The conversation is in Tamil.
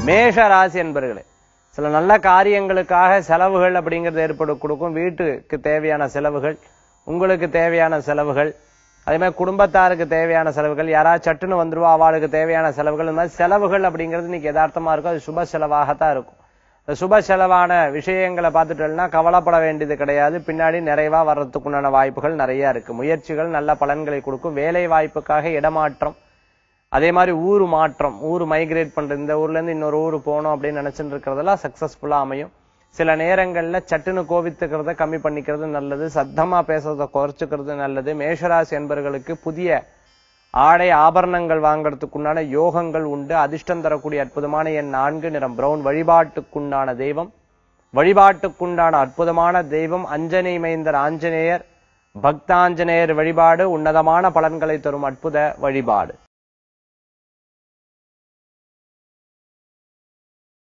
மேஷ ராசி என்பர்களே சில நல்ல காரியங்களுக்காக செலவுகள் அப்படிங்கிறது ஏற்பட கொடுக்கும் வீட்டுக்கு தேவையான செலவுகள் உங்களுக்கு தேவையான செலவுகள் அதே மாதிரி குடும்பத்தாருக்கு தேவையான செலவுகள் யாராவது சட்டுன்னு வந்துருவா அவளுக்கு தேவையான செலவுகள் இந்த மாதிரி செலவுகள் அப்படிங்கிறது இன்னைக்கு யதார்த்தமா இருக்கும் அது சுப செலவாகத்தான் இருக்கும் இந்த சுப செலவான விஷயங்களை பார்த்துட்டோம்னா கவலைப்பட வேண்டியது கிடையாது பின்னாடி நிறைவா வர்றதுக்குண்டான வாய்ப்புகள் நிறைய இருக்கு முயற்சிகள் நல்ல பலன்களை கொடுக்கும் வேலை வாய்ப்புக்காக இடமாற்றம் அதே மாதிரி ஊர் மாற்றம் ஊர் மைக்ரேட் பண்றது இந்த ஊர்ல இருந்து இன்னொரு ஊர் போகணும் அப்படின்னு நினைச்சுட்டு இருக்கிறதெல்லாம் சக்சஸ்ஃபுல்லா அமையும் சில நேரங்கள்ல சட்டுன்னு கோவித்துக்கிறத கம்மி பண்ணிக்கிறது நல்லது சத்தமா பேசுறத குறைச்சுக்கிறது நல்லது மேஷராசி என்பவர்களுக்கு புதிய ஆடை ஆபரணங்கள் வாங்குறதுக்குண்டான யோகங்கள் உண்டு அதிர்ஷ்டம் தரக்கூடிய அற்புதமான எண் நான்கு நிறம் பிரவுன் வழிபாட்டுக்குண்டான தெய்வம் வழிபாட்டுக்குண்டான அற்புதமான தெய்வம் அஞ்சனை மைந்தர் ஆஞ்சநேயர் பக்தாஞ்சநேயர் வழிபாடு உன்னதமான பலன்களை தரும் அற்புத வழிபாடு